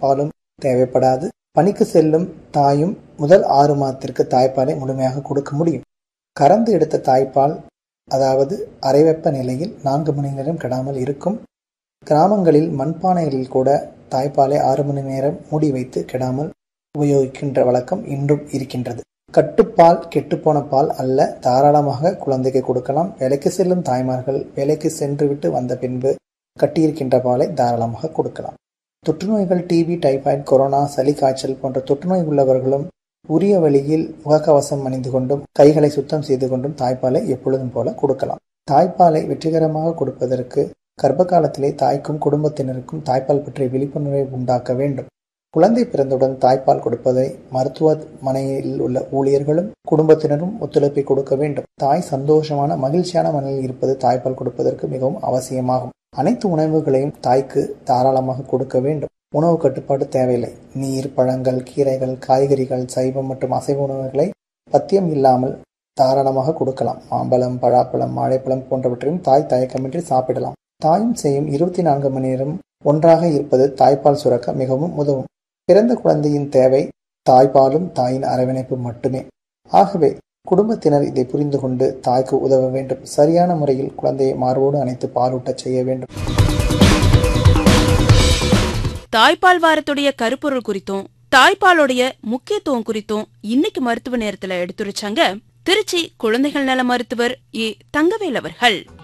தாய்ப்பாலும் தேவைப்படாது பணிக்கு செல்லும் தாயும் முதல் ஆறு மாதத்திற்கு தாய்ப்பாலை முழுமையாக கொடுக்க முடியும் கறந்து எடுத்த தாய்ப்பால் அதாவது அரைவெப்ப நிலையில் நான்கு மணி நேரம் கெடாமல் இருக்கும் கிராமங்களில் மண்பானைகளில் கூட தாய்ப்பாலை ஆறு மணி நேரம் மூடி வைத்து கெடாமல் உபயோகிக்கின்ற வழக்கம் இன்றும் இருக்கின்றது கட்டுப்பால் கெட்டுப்போன பால் அல்ல தாராளமாக குழந்தைக்கு கொடுக்கலாம் வேலைக்கு செல்லும் தாய்மார்கள் வேலைக்கு சென்றுவிட்டு வந்த பின்பு கட்டியிருக்கின்ற பாலை தாராளமாக கொடுக்கலாம் தொற்றுநோய்கள் டிபி டைபாய்டு கொரோனா சளி காய்ச்சல் போன்ற தொற்றுநோய் உள்ளவர்களும் உரிய வழியில் முகக்கவசம் அணிந்து கொண்டும் கைகளை சுத்தம் செய்து கொண்டும் தாய்ப்பாலை எப்பொழுதும் போல கொடுக்கலாம் தாய்ப்பாலை வெற்றிகரமாக கொடுப்பதற்கு கர்ப்ப காலத்திலே தாய்க்கும் குடும்பத்தினருக்கும் தாய்ப்பால் பற்றிய விழிப்புணர்வை உண்டாக்க வேண்டும் குழந்தை பிறந்தவுடன் தாய்ப்பால் கொடுப்பதை மருத்துவமனையில் உள்ள ஊழியர்களும் குடும்பத்தினரும் ஒத்துழைப்பை கொடுக்க வேண்டும் தாய் சந்தோஷமான மகிழ்ச்சியான மனநிலையில் இருப்பது தாய்ப்பால் கொடுப்பதற்கு மிகவும் அவசியமாகும் அனைத்து உணவுகளையும் தாய்க்கு தாராளமாக கொடுக்க வேண்டும் உணவு கட்டுப்பாடு தேவையில்லை நீர் பழங்கள் கீரைகள் காய்கறிகள் சைவம் மற்றும் அசைவ உணவுகளை பத்தியம் இல்லாமல் தாராளமாக கொடுக்கலாம் மாம்பழம் பழாப்பழம் வாழைப்பழம் போன்றவற்றையும் தாய் தயக்கமின்றி சாப்பிடலாம் தாயும் செய்யும் இருபத்தி நான்கு மணி நேரம் ஒன்றாக இருப்பது தாய்ப்பால் சுரக்க மிகவும் உதவும் பிறந்த குழந்தையின் தேவை தாய்ப்பாலும் தாயின் அரவணைப்பு மட்டுமே ஆகவே குடும்பத்தினர் இதை புரிந்து கொண்டு தாய்க்கு உதவ வேண்டும் சரியான முறையில் குழந்தையை மார்போடு அணைத்து பாலூட்டச் செய்ய வேண்டும் தாய்ப்பால் வாரத்துடைய கருப்பொருள் குறித்தும் தாய்ப்பாலுடைய முக்கியத்துவம் குறித்தும் இன்னைக்கு மருத்துவ நேரத்துல எடுத்துரைச்சாங்க திருச்சி குழந்தைகள் நல மருத்துவர் ஏ தங்கவேல் அவர்கள்